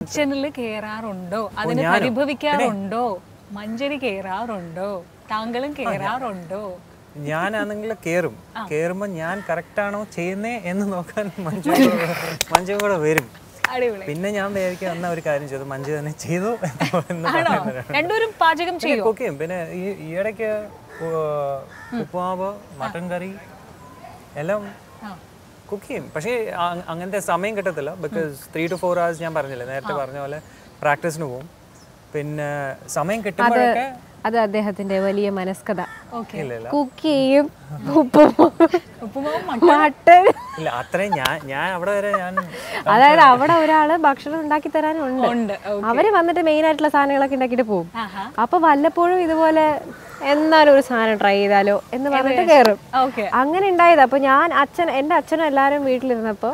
കിച്ചണിൽ കേറാറുണ്ടോ അതിന് പരിഭവിക്കാറുണ്ടോ മഞ്ചരി കേറാറുണ്ടോ താങ്കളും കേറാറുണ്ടോ ഞാനാണെങ്കിൽ കേറും കേറുമ്പോൾ ഞാൻ കറക്റ്റ് ആണോ ചെയ്യുന്നേ എന്ന് നോക്കാൻ മഞ്ജു മഞ്ജു കൂടെ വരും അടിപൊളി പിന്നെ ഞാൻ വിചാരിക്കും എന്നാ ഒരു കാര്യം ചെയ്തു മഞ്ജു തന്നെ ചെയ്തു എന്ന് ആണോ പറയുന്നത് രണ്ടുപേരും പാചകം ചെയ്യോ കുക്ക് ചെയ്യും പിന്നെ ഈ ഈയിടയ്ക്ക് ഉ- ഉപ്പുമാവ് മട്ടൻ കറി എല്ലാം ആ. കുക്ക് ചെയ്യും പക്ഷേ അ- അങ്ങനത്തെ സമയം കിട്ടത്തില്ല because three two four hours ഞാൻ പറഞ്ഞില്ലേ നേരത്തെ പറഞ്ഞ പോലെ പ്രാക്ടീസിന് പോകും പിന്നെ സമയം കിട്ടുമ്പോഴൊക്കെ അത് അദ്ദേഹത്തിന്റെ വലിയ മനസ്കഥ ഓക്കെ ഇല്ല ഇല്ല കുക്ക് ചെയ്യും ഉപ്പും ഉപ്പുമാവും മട്ടൻ ഇല്ല അത്രയും ഞാൻ ഞാൻ അവിടെ വരെ ഞാൻ അതായത് അവിടെ ഒരാള് ഭക്ഷണം ഉണ്ടാക്കി തരാനും ഉണ്ട് ഉണ്ട് അവര് വന്നിട്ട് മെയിൻ ആയിട്ടുള്ള സാധനങ്ങളൊക്കെ ഉണ്ടാക്കിയിട്ട് പോകും ആഹാ അപ്പൊ വല്ലപ്പോഴും ഇതുപോലെ എന്നാലും ഒരു സാധനം ട്രൈ ചെയ്താലോ എന്ന് പറഞ്ഞിട്ട് കയറും ഓക്കെ അങ്ങനെ ഉണ്ടായത് അപ്പൊ ഞാൻ അച്ഛൻ എൻ്റെ അച്ഛനും എല്ലാവരും വീട്ടിലിരുന്നപ്പോൾ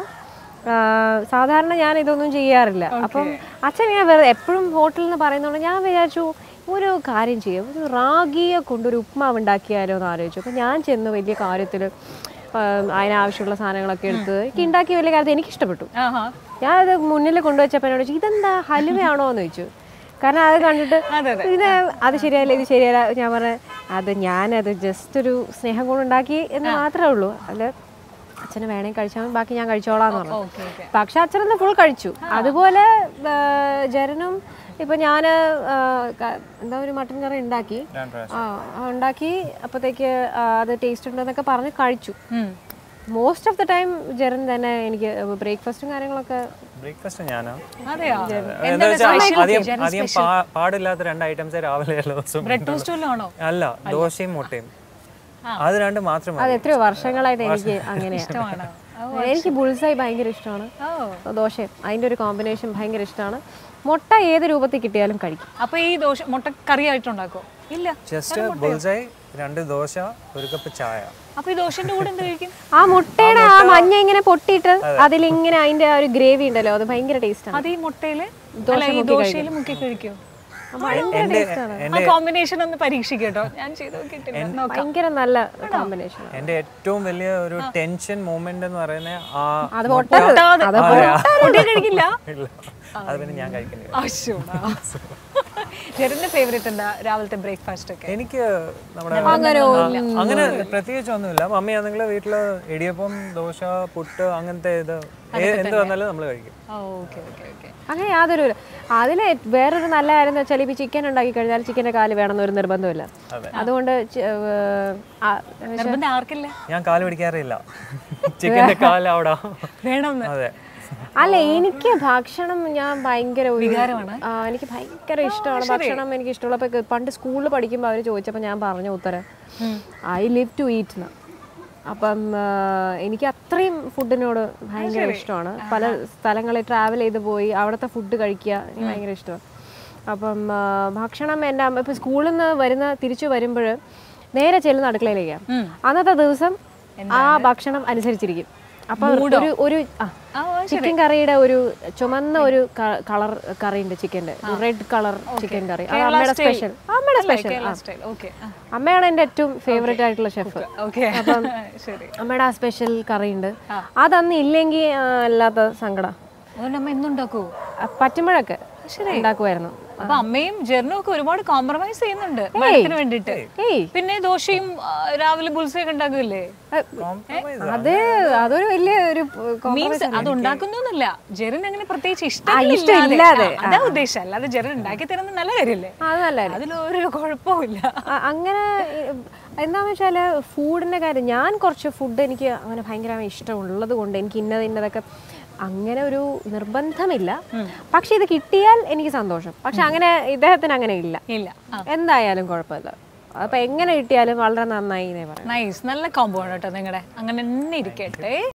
സാധാരണ ഞാൻ ഇതൊന്നും ചെയ്യാറില്ല അപ്പം അച്ഛൻ ഞാൻ വെറുതെ എപ്പോഴും ഹോട്ടലിൽ നിന്ന് പറയുന്നതുകൊണ്ട് ഞാൻ വിചാരിച്ചു ഒരു കാര്യം ചെയ്യാം ഒരു റാഗിയെ കൊണ്ടൊരു ഉപ്മാവ് ഉണ്ടാക്കിയാലോ എന്ന് ആലോചിച്ചു അപ്പം ഞാൻ ചെന്ന് വലിയ കാര്യത്തിൽ അതിനാവശ്യമുള്ള സാധനങ്ങളൊക്കെ എടുത്ത് എനിക്ക് ഉണ്ടാക്കിയ വലിയ കാര്യത്തിൽ എനിക്ക് ഇഷ്ടപ്പെട്ടു ആഹാ ഞാനത് മുന്നിൽ കൊണ്ടുവച്ചപ്പോൾ എന്നോട് ചോദിച്ചു ഇതെന്താ ഹലുവയാണോ എന്ന് ചോദിച്ചു കാരണം അത് കണ്ടിട്ട് അതെ, അതെ. ഇത് അത് ശരിയല്ല ഇത് ശരിയല്ല ഞാൻ പറഞ്ഞ അത് ഞാനത് ജസ്റ്റ് ഒരു സ്നേഹം കൊണ്ട് ഉണ്ടാക്കി എന്ന് മാത്രമേ ഉള്ളൂ അല്ല അച്ഛന് വേണമെങ്കിൽ കഴിച്ചാൽ ബാക്കി ഞാൻ കഴിച്ചോളാന്ന് പറഞ്ഞു ഓക്കെ ഓക്കെ പക്ഷെ അച്ഛനൊന്ന് ഫുൾ കഴിച്ചു അതുപോലെ ആ, ജരനും ഇപ്പൊ ഞാൻ എന്താ ഒരു മട്ടൻ കറി ഉണ്ടാക്കി ഞാൻ try ആ ആ, ഉണ്ടാക്കി അപ്പോഴത്തേക്ക് അത് ടേസ്റ്റ് ഉണ്ടെന്നൊക്കെ പറഞ്ഞ് കഴിച്ചു മോസ്റ്റ് ഓഫ് ദ ടൈം ജെറൻ തന്നെ എനിക്ക് ബ്രേക്ക്ഫാസ്റ്റും കാര്യങ്ങളൊക്കെ ബ്രേക്ക്ഫാസ്റ്റ് ഞാനാ അതെയോ എന്താ വെച്ചാൽ അധികം അധികം പാ- പാടില്ലാത്ത രണ്ട് ഐറ്റംസ് രാവിലെ എല്ലാ ദിവസവും ബ്രെഡ് ടോസ്റ്റ് വല്ലതും ആണോ അല്ല ദോശയും മുട്ടയും അത് രണ്ട് മാത്രം അത് മതി എത്രയോ വർഷങ്ങളായിട്ട് എനിക്ക് അങ്ങനെയാണ് ഇഷ്ടമാണോ എനിക്ക് ബുൾസായി ഭയങ്കര ഇഷ്ടമാണ് ഓ ദോശയും അതിൻ്റെ ഒരു കോമ്പിനേഷൻ ഭയങ്കര ഇഷ്ടമാണ് മുട്ട ഏത് രൂപത്തിൽ കിട്ടിയാലും കഴിക്കും അപ്പൊ ഈ ദോശ മുട്ട കറി ആയിട്ടുണ്ടാക്കോ ഇല്ല ജസ്റ്റ് ബുൾസായി രണ്ട് ദോശ ഒരു കപ്പ് ചായ അപ്പൊ ഈ ദോശന്റെ കൂടെ എന്ത് കഴിക്കും ആ മുട്ടയുടെ ആ മഞ്ഞ ഇങ്ങനെ പൊട്ടിയിട്ട് അതിലിങ്ങനെ അതിന്റെ ആ ഒരു ഗ്രേവി ഉണ്ടല്ലോ അത് ഭയങ്കര ടേസ്റ്റാണ് അത് ഈ മുട്ടയില് അല്ല ഈ ദോശയിൽ മുക്കി കഴിക്കോ ഭയങ്കര എൻ്റെ ആ കോമ്പിനേഷൻ ഒന്ന് പരീക്ഷിക്കട്ടോ ഞാൻ ചെയ്ത് നോക്കിയിട്ടില്ല നോക്കാം ഭയങ്കര നല്ല കോമ്പിനേഷൻ എൻ്റെ ഏറ്റവും വലിയ ഒരു ടെൻഷൻ മൂമെന്റ് എന്ന് പറയുന്നത് ആ അത് മുട്ട- പൊട്ടരുത് അത് മുട്ട കഴിക്കില്ല ഇല്ല അത് പിന്നെ ഞാൻ കഴിക്കുന്നില്ല അശ്ശോടാ. ജെറിന്റെ ഫേവറേറ്റ് എന്താ രാവിലത്തെ ബ്രേക്ക്ഫാസ്റ്റ് ഒക്കെ എനിക്ക് നമ്മുടെ ആ, അങ്ങനെ പ്രത്യേകിച്ച് ഒന്നുമില്ല മമ്മി ആണെങ്കിൽ വീട്ടില് ഇടിയപ്പം ദോശ പുട്ട് അങ്ങനത്തെ ഇത് ഏ- എന്ത് വന്നാലും നമ്മൾ കഴിക്കും ഓക്കെ ഓക്കെ ഓക്കെ അങ്ങനെ യാതൊരു അതിൽ വേറൊരു നല്ല കാര്യം എന്ന് വെച്ചാൽ ഇപ്പോൾ ചിക്കൻ ഉണ്ടാക്കി കഴിഞ്ഞാൽ ചിക്കൻ്റെ കാല് വേണമെന്ന് ഒരു നിർബന്ധമില്ല അതുകൊണ്ട് ചി- ഏർ, ആ, നിർബന്ധം ആർക്കില്ല ഞാൻ കാല് പിടിക്കാറില്ല ചിക്കന്റെ കാല് അവിടെ വേണമെന്ന് അതെ അല്ല എനിക്ക് ഭക്ഷണം ഞാൻ ഭയങ്കര ഒരു- വികാരമാണ്? ആ, എനിക്ക് ഭയങ്കര ഇഷ്ടമാണ് ഭക്ഷണം എനിക്ക് ഇഷ്ടമുള്ള ഇപ്പൊ പണ്ട് സ്കൂളിൽ പഠിക്കുമ്പോൾ അവർ ചോദിച്ചപ്പോൾ ഞാൻ പറഞ്ഞ ഉത്തരം ഐ ലിവ് ടു ഈറ്റ് എന്ന് അപ്പം ആ, എനിക്ക് അത്രയും ഫുഡിനോട് ഭയങ്കര ഇഷ്ടമാണ് പല സ്ഥലങ്ങളിൽ ട്രാവൽ ചെയ്ത് പോയി അവിടുത്തെ ഫുഡ് കഴിക്കുക എനിക്ക് ഭയങ്കര ഇഷ്ടമാണ് അപ്പം ആ, ഭക്ഷണം എൻ്റെ അമ്മ ഇപ്പം സ്കൂളിൽ നിന്ന് വരുന്ന തിരിച്ചു വരുമ്പോൾ നേരെ ചെല്ലുന്ന അടുക്കളയിലേക്കാണ് അന്നത്തെ ദിവസം ആ ഭക്ഷണം അനുസരിച്ചിരിക്കും അപ്പം ഒരു ഒരു ആ ആ ചിക്കൻ കറിയുടെ ഒരു ചുമന്ന ഒരു കളർ കറി ഉണ്ട് ചിക്കൻ്റെ റെഡ് കളർ ചിക്കൻ കറി അത് അമ്മയുടെ സ്പെഷ്യൽ അമ്മയുടെ സ്പെഷ്യൽ കേരള സ്റ്റൈൽ ഓക്കെ അമ്മയാണ് എൻ്റെ ഏറ്റവും ഫേവറേറ്റ് ആയിട്ടുള്ള ഷെഫ് ഓക്കെ ശരി അമ്മയുടെ ആ സ്പെഷ്യൽ കറി ഉണ്ട് അതന്ന് ഇല്ലെങ്കിൽ അല്ലാത്ത സങ്കടം അതുകൊണ്ട് അമ്മ എന്നുണ്ടാക്കൂ പറ്റുമ്പോഴൊക്കെ ഉണ്ടാക്കുമായിരുന്നു അപ്പൊ അമ്മയും ജെറിനും ഒക്കെ ഒരുപാട് കോംപ്രമൈസ് ചെയ്യുന്നുണ്ട് വെള്ളത്തിന് വേണ്ടിട്ട് ഏയ് പിന്നെ ദോശയും ആ, രാവിലെ ബുൾസയൊക്കെ ഉണ്ടാക്കില്ലേ കോംപ്രമൈസ് അത് അതൊരു വലിയ ഒരു മീൻസ് അത് ഉണ്ടാക്കുന്നൊന്നുമില്ല ജെറിൻ അങ്ങനെ പ്രത്യേകിച്ച് ഇഷ്ടമില്ലാതെ. ഇഷ്ടമില്ലാതെ അതാ ഉദ്ദേശം അല്ലാതെ ജെറിൻ ഉണ്ടാക്കി തരുന്നത് നല്ല കാര്യല്ലേ അത് നല്ല അതിലൊരു കുഴപ്പമില്ല അ- അങ്ങനെ ഏഹ്, എന്താന്ന് വെച്ചാൽ ഫുഡിൻ്റെ കാര്യം ഞാൻ കുറച്ച് ഫുഡ് എനിക്ക് അങ്ങനെ ഭയങ്കരമായി ഇഷ്ടമുള്ളത് കൊണ്ട് എനിക്ക് ഇന്നത് ഇന്നതൊക്കെ അങ്ങനെ ഒരു നിർബന്ധമില്ല പക്ഷെ ഇത് കിട്ടിയാൽ എനിക്ക് സന്തോഷം പക്ഷെ അങ്ങനെ ഇദ്ദേഹത്തിന് അങ്ങനെ ഇല്ല ഇല്ല എന്തായാലും കുഴപ്പമില്ല അപ്പൊ എങ്ങനെ കിട്ടിയാലും വളരെ നന്നായി എന്നേ പറയാം നൈസ് നല്ല കോമ്പോ ആണ് കേട്ടോ നിങ്ങളുടെ അങ്ങനെ തന്നെ ഇരിക്കട്ടെ